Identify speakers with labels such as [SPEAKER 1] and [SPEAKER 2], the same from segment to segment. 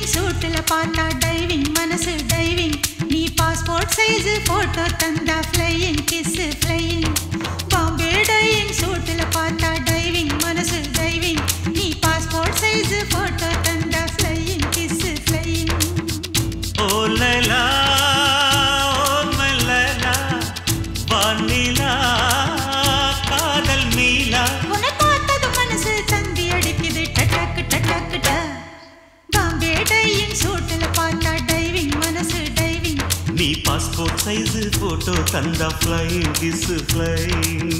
[SPEAKER 1] diving சூட்டுல பார்த்தா diving மனசு டைவிங் நீ பாஸ்போர்ட் சைஸ் போட்டோ தந்தா flying kiss flying Bombay diving சூட்டுல பார்த்தா டைவிங் மனசு டைவிங் நீ பாஸ்போர்ட் சைஸ் போட்டோ தந்தா ஃப்ளையிங் கிஸ் ஃப்ளையிங்
[SPEAKER 2] ஓ லைலா ஓ மலைலா வானிலா காதல் நீலா
[SPEAKER 1] உன்னை பார்த்தது மனசு தந்தி அடிக்குது டட்டக்கு டட்டக்கு ட பாம்பே டைவிங் சூட்டுல பார்த்தா டைவிங் மனசு டைவிங்
[SPEAKER 2] நீ பாஸ்போர்ட் சைஸ் போட்டோ தந்தா ஃப்ளைங் கிஸ் ஃப்ளைங்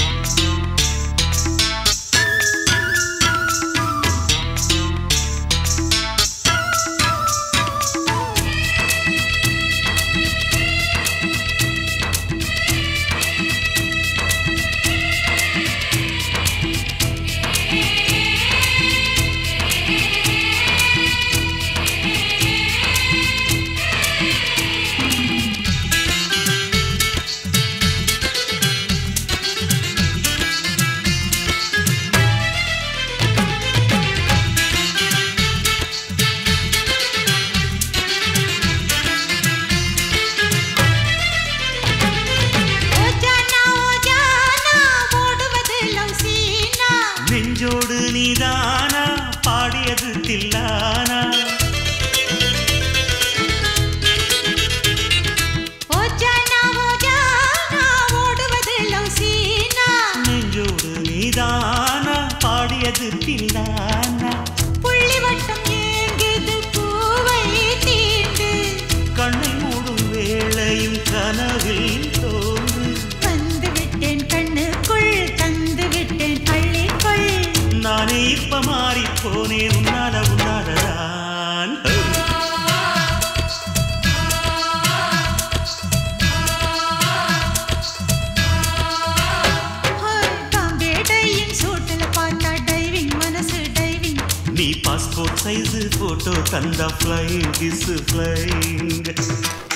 [SPEAKER 1] ஓ ஜானா ஓ ஜானா ஓடுவது லவ் சீனா
[SPEAKER 2] நெஞ்சோடு நீதானா பாடியது தில்லானா
[SPEAKER 1] ஓ ஜானா ஓ ஜானா ஓடுவது லவ் சீனா
[SPEAKER 2] நெஞ்சோடு நீதானா பாடியது தில்லானா
[SPEAKER 1] புள்ளி வட்டம் ஏங்குது பூவை தீண்டு
[SPEAKER 2] கண்ணை மூடும் வேளையும் கனவில் தோன்று
[SPEAKER 1] வந்து விட்டேன் கண்ணுக்குள் தந்து விட்டேன் அள்ளிக்கொள்
[SPEAKER 2] நானே இப்ப மாறி போனேன் உன்னால உன்னாலதான்
[SPEAKER 1] ஹோய், பாம்பே டைவிங் சூட்டுல பார்த்தா டைவிங் மனசு டைவிங்
[SPEAKER 2] நீ பாஸ்போர்ட் சைஸ் போட்டோ தந்தா ஃப்ளைங் கிஸ் ஃப்ளைங்